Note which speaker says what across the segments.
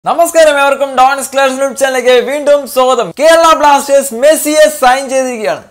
Speaker 1: നമസ്കാരം ഏവർക്കും dawns class YouTube ചാനലിലേക്ക് വീണ്ടും സ്വാഗതം കേരള ബ്ലാസ്റ്റേഴ്സ് മെസ്സിയെ സൈൻ ചെയ്തിരിക്കുകയാണ്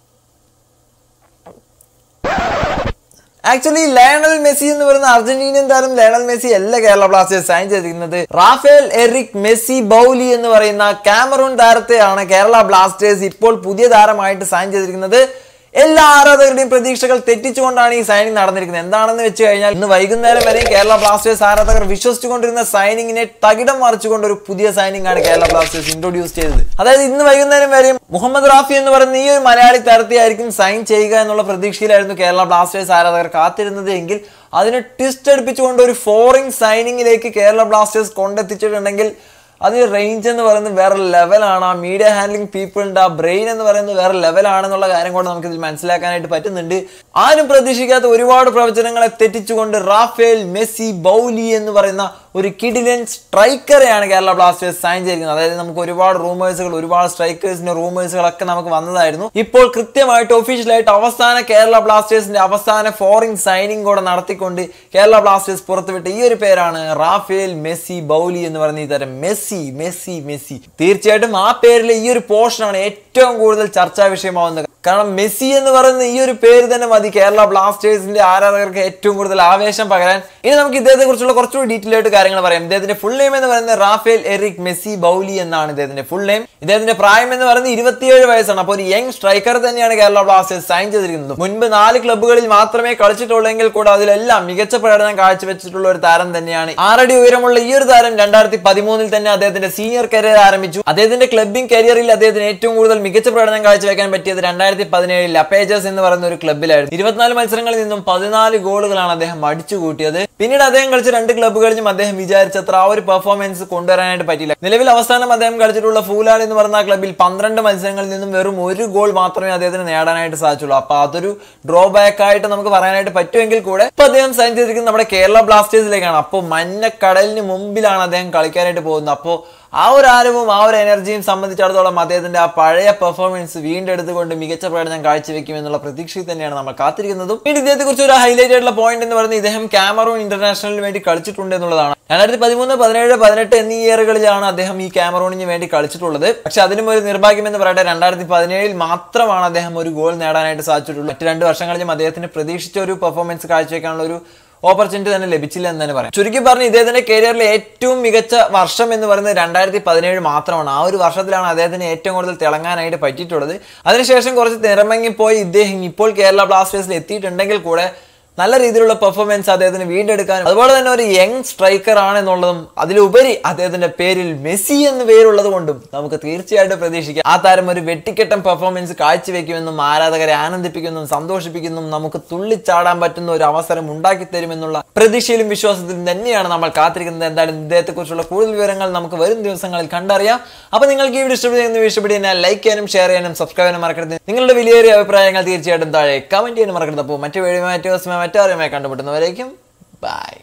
Speaker 1: ആക്ച്വലി ലയണൽ മെസ്സി എന്ന് പറയുന്ന അർജന്റീനിയൻ താരം ലയണൽ മെസ്സി അല്ല കേരള ബ്ലാസ്റ്റേഴ്സ് സൈൻ ചെയ്തിരിക്കുന്നത് റാഫേൽ എറിക് മെസ്സി ബൗലി എന്ന് പറയുന്ന കാമറൂൺ താരത്തെയാണ് കേരള ബ്ലാസ്റ്റേഴ്സ് ഇപ്പോൾ പുതിയ താരമായിട്ട് സൈൻ ചെയ്തിരിക്കുന്നത് എല്ലാ ആരാധകരുടെയും പ്രതീക്ഷകൾ തെറ്റിച്ചുകൊണ്ടാണ് ഈ സൈനിങ് നടന്നിരിക്കുന്നത് എന്താണെന്ന് വെച്ച് കഴിഞ്ഞാൽ ഇന്ന് വൈകുന്നേരം വരെ കേരള ബ്ലാസ്റ്റേഴ്സ് ആരാധകർ വിശ്വസിച്ചുകൊണ്ടിരുന്ന സൈനിങ്ങിനെ തകിടം മറിച്ചുകൊണ്ട് ഒരു പുതിയ സൈനിങ് ആണ് കേരള ബ്ലാസ്റ്റേഴ്സ് ഇൻട്രൊഡ്യൂസ് ചെയ്തത് അതായത് ഇന്ന് വൈകുന്നേരം വരെയും മുഹമ്മദ് റാഫി എന്ന് പറയുന്ന ഈ ഒരു മലയാളി താരത്തെ ആയിരിക്കും സൈൻ ചെയ്യുക എന്നുള്ള പ്രതീക്ഷയിലായിരുന്നു കേരള ബ്ലാസ്റ്റേഴ്സ് ആരാധകർ കാത്തിരുന്നത് എങ്കിൽ അതിന് ട്വിസ്റ്റ് അടുപ്പിച്ചുകൊണ്ട് ഒരു ഫോറിൻ സൈനിങ്ങിലേക്ക് കേരള ബ്ലാസ്റ്റേഴ്സ് കൊണ്ടെത്തിച്ചിട്ടുണ്ടെങ്കിൽ അതിന് റേഞ്ച് എന്ന് പറയുന്നത് വേറെ ലെവലാണ് ആ മീഡിയ ഹാൻഡ്ലിംഗ് പീപ്പിളിന്റെ ആ ബ്രെയിൻ എന്ന് പറയുന്നത് വേറെ ലെവലാണെന്നുള്ള കാര്യം കൊണ്ട് നമുക്ക് ഇതിൽ മനസ്സിലാക്കാനായിട്ട് പറ്റുന്നുണ്ട് ആരും പ്രതീക്ഷിക്കാത്ത ഒരുപാട് പ്രവചനങ്ങളെ തെറ്റിച്ചുകൊണ്ട് റാഫേൽ മെസ്സി ബൗലി എന്ന് പറയുന്ന ഒരു കിഡിലൻ സ്ട്രൈക്കറെയാണ് കേരള ബ്ലാസ്റ്റേഴ്സ് സൈൻ ചെയ്തിരിക്കുന്നത് അതായത് നമുക്ക് ഒരുപാട് റൂമേഴ്സുകൾ ഒരുപാട് സ്ട്രൈക്കേഴ്സിന്റെ റൂമേഴ്സുകളൊക്കെ നമുക്ക് വന്നതായിരുന്നു ഇപ്പോൾ കൃത്യമായിട്ട് ഒഫീഷ്യലായിട്ട് അവസാന കേരള ബ്ലാസ്റ്റേഴ്സിന്റെ അവസാന ഫോറിൻ സൈനിങ് കൂടെ നടത്തിക്കൊണ്ട് കേരള ബ്ലാസ്റ്റേഴ്സ് പുറത്തുവിട്ട ഈ ഒരു പേരാണ് റാഫേൽ മെസ്സി ബൗലി എന്ന് പറയുന്ന ഈ തരം മെസ്സി മെസ്സി മെസ്സി തീർച്ചയായിട്ടും ആ പേരിലെ ഈ ഒരു പോർഷനാണ് ഏറ്റവും കൂടുതൽ ചർച്ചാ വിഷയമാവുന്നത് കാരണം മെസ്സി എന്ന് പറയുന്ന ഈ ഒരു പേര് തന്നെ മതി കേരള ബ്ലാസ്റ്റേഴ്സിന്റെ ആരാധകർക്ക് ഏറ്റവും കൂടുതൽ ആവേശം പകരാൻ ഇനി നമുക്ക് ഇദ്ദേഹത്തെ കുറിച്ചുള്ള കുറച്ചുകൂടി ഡീറ്റെയിൽ ആയിട്ട് കാര്യങ്ങൾ പറയാം ഇദ്ദേഹത്തിന്റെ ഫുൾ നെയിം എന്ന് പറയുന്നത് റാഫേൽ എറിക് മെസ്സി ബൗലി എന്നാണ് ഇദ്ദേഹത്തിന്റെ ഫുൾ നെയിം ഇദ്ദേഹത്തിന്റെ പ്രായം എന്ന് പറയുന്നത് ഇരുപത്തിയേഴ് വയസ്സാണ് അപ്പോൾ ഒരു യങ് സ്ട്രൈക്കർ തന്നെയാണ് കേരള ബ്ലാസ്റ്റേഴ്സ് സൈൻ ചെയ്തിരിക്കുന്നത് മുൻപ് നാല് ക്ലബ്ബുകളിൽ മാത്രമേ കളിച്ചിട്ടുള്ളെങ്കിൽ കൂടെ അതിലെല്ലാം മികച്ച പ്രകടനം കാഴ്ചവെച്ചിട്ടുള്ള ഒരു താരം തന്നെയാണ് ആറടി ഉയരമുള്ള ഈ ഒരു താരം രണ്ടായിരത്തി പതിമൂന്നിൽ തന്നെ അദ്ദേഹത്തിന്റെ സീനിയർ കരിയർ ആരംഭിച്ചു അദ്ദേഹത്തിന്റെ ക്ലബിംഗ് കരിയറിൽ അദ്ദേഹത്തിന് ഏറ്റവും കൂടുതൽ മികച്ച പ്രകടനം കാഴ്ചവെക്കാൻ പറ്റിയത് രണ്ടായിരത്തി പതിനേഴിൽ അപ്പേജേഴ്സ് എന്ന് പറയുന്ന ഒരു ക്ലബ്ബിലായിരുന്നു ഇരുപത്തിനാല് മത്സരങ്ങളിൽ നിന്നും പതിനാല് ഗോളുകളാണ് അദ്ദേഹം അടിച്ചു കൂട്ടിയത് പിന്നീട് അദ്ദേഹം കളിച്ച രണ്ട് ക്ലബ്ബുകളിലും അദ്ദേഹം വിചാരിച്ചത്ര ആ ഒരു പെർഫോമൻസ് കൊണ്ടുവരാനായിട്ട് പറ്റിയില്ല നിലവിൽ അവസാനം അദ്ദേഹം കളിച്ചിട്ടുള്ള ഫൂലാൽ എന്ന് പറയുന്ന ആ ക്ലബ്ബിൽ പന്ത്രണ്ട് മത്സരങ്ങളിൽ നിന്നും വെറും ഒരു ഗോൾ മാത്രമേ അദ്ദേഹത്തിന് നേടാനായിട്ട് സാധിച്ചുള്ളൂ അപ്പൊ അതൊരു ഡ്രോബാക്ക് ആയിട്ട് നമുക്ക് പറയാനായിട്ട് പറ്റുമെങ്കിൽ കൂടെ ഇപ്പൊ അദ്ദേഹം സൈൻ ചെയ്തിരിക്കുന്നത് നമ്മുടെ കേരള ബ്ലാസ്റ്റേഴ്സിലേക്കാണ് അപ്പോൾ മഞ്ഞക്കടലിന് മുമ്പിലാണ് അദ്ദേഹം കളിക്കാനായിട്ട് പോകുന്നത് അപ്പോൾ ആ ഒരു ആരവവും ആ ഒരു എനർജിയും സംബന്ധിച്ചിടത്തോളം അദ്ദേഹത്തിന്റെ ആ പഴയ പെർഫോമൻസ് വീണ്ടെടുത്തുകൊണ്ട് മികച്ച പ്രകടനം കാഴ്ചവെക്കും എന്നുള്ള പ്രതീക്ഷയിൽ തന്നെയാണ് നമ്മൾ കാത്തിരിക്കുന്നതും ഇനി ഇദ്ദേഹത്തെ കുറിച്ച് ഒരു ഹൈലൈറ്റ് ആയിട്ടുള്ള പോയിന്റ് എന്ന് പറയുന്നത് ഇദ്ദേഹം ക്യാമറൂൺ ഇന്റർനാഷണലിന് വേണ്ടി കളിച്ചിട്ടുണ്ട് എന്നുള്ളതാണ് രണ്ടായിരത്തി പതിമൂന്ന് പതിനേഴ് പതിനെട്ട് എന്നീ ഇയറുകളിലാണ് അദ്ദേഹം ഈ ക്യാമറൂണിന് വേണ്ടി കളിച്ചിട്ടുള്ളത് പക്ഷെ അതിനും ഒരു നിർഭാഗ്യം എന്ന് പറയട്ടെ രണ്ടായിരത്തി പതിനേഴിൽ മാത്രമാണ് അദ്ദേഹം ഒരു ഗോൾ നേടാനായിട്ട് സാധിച്ചിട്ടുള്ളൂ മറ്റ് രണ്ട് വർഷങ്ങളിലും അദ്ദേഹത്തിന് പ്രതീക്ഷിച്ച ഒരു പെർഫോമൻസ് കാഴ്ചവെക്കാനുള്ള ഒരു ഓപ്പർച്യൂണിറ്റി തന്നെ ലഭിച്ചില്ല എന്ന് തന്നെ പറയാം ചുരുക്കി പറഞ്ഞ് ഇദ്ദേഹത്തിന്റെ കരിയറിലെ ഏറ്റവും മികച്ച വർഷം എന്ന് പറയുന്നത് രണ്ടായിരത്തി പതിനേഴ് മാത്രമാണ് ആ ഒരു വർഷത്തിലാണ് അദ്ദേഹത്തിന് ഏറ്റവും കൂടുതൽ തിളങ്ങാനായിട്ട് പറ്റിയിട്ടുള്ളത് അതിനുശേഷം കുറച്ച് നിറമങ്ങിപ്പോയി ഇദ്ദേഹം ഇപ്പോൾ കേരള ബ്ലാസ്റ്റേഴ്സിൽ എത്തിയിട്ടുണ്ടെങ്കിൽ കൂടെ നല്ല രീതിയിലുള്ള പെർഫോമൻസ് അദ്ദേഹത്തിന് വീണ്ടെടുക്കാനും അതുപോലെ തന്നെ ഒരു യങ് സ്ട്രൈക്കർ ആണ് എന്നുള്ളതും അതിലുപരി അദ്ദേഹത്തിന്റെ പേരിൽ മെസ്സി എന്ന് പേരുള്ളത് കൊണ്ടും നമുക്ക് തീർച്ചയായിട്ടും പ്രതീക്ഷിക്കാം ആ താരം ഒരു വെട്ടിക്കെട്ടൻ പെർഫോമൻസ് കാഴ്ചവെക്കുമെന്നും ആരാധകരെ ആനന്ദിപ്പിക്കുന്നും സന്തോഷിപ്പിക്കുന്നും നമുക്ക് തുള്ളിച്ചാടാൻ പറ്റുന്ന ഒരു അവസരം ഉണ്ടാക്കി തരുമെന്നുള്ള പ്രതീക്ഷയിലും വിശ്വാസത്തിലും തന്നെയാണ് നമ്മൾ കാത്തിരിക്കുന്നത് എന്തായാലും ഇദ്ദേഹത്തെ കുറിച്ചുള്ള കൂടുതൽ വിവരങ്ങൾ നമുക്ക് വരും ദിവസങ്ങളിൽ കണ്ടറിയാം അപ്പൊ നിങ്ങൾക്ക് ഈ വീഡിയോ ഇഷ്ടപ്പെടുന്ന ഇഷ്ടപ്പെട്ട് കഴിഞ്ഞാൽ ലൈക്ക് ചെയ്യാനും ഷെയർ ചെയ്യാനും സബ്സ്ക്രൈബ് ചെയ്യാനും മറക്കരുത് നിങ്ങളുടെ വലിയൊരു അഭിപ്രായങ്ങൾ തീർച്ചയായിട്ടും താഴെ കമന്റ് ചെയ്യാനും മറക്കരുത് അപ്പോൾ മറ്റു വീഡിയോ മറ്റു മറ്ററിയുമായി കണ്ടുമുട്ടുന്നവരേക്കും ബൈ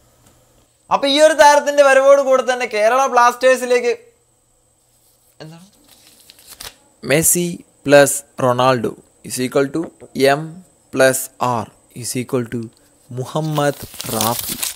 Speaker 1: അപ്പൊ ഈ ഒരു താരത്തിന്റെ വരവോട് കൂടെ തന്നെ കേരള ബ്ലാസ്റ്റേഴ്സിലേക്ക് എന്താണ് Messi plus Ronaldo is equal to M plus R is equal to Muhammad Rafi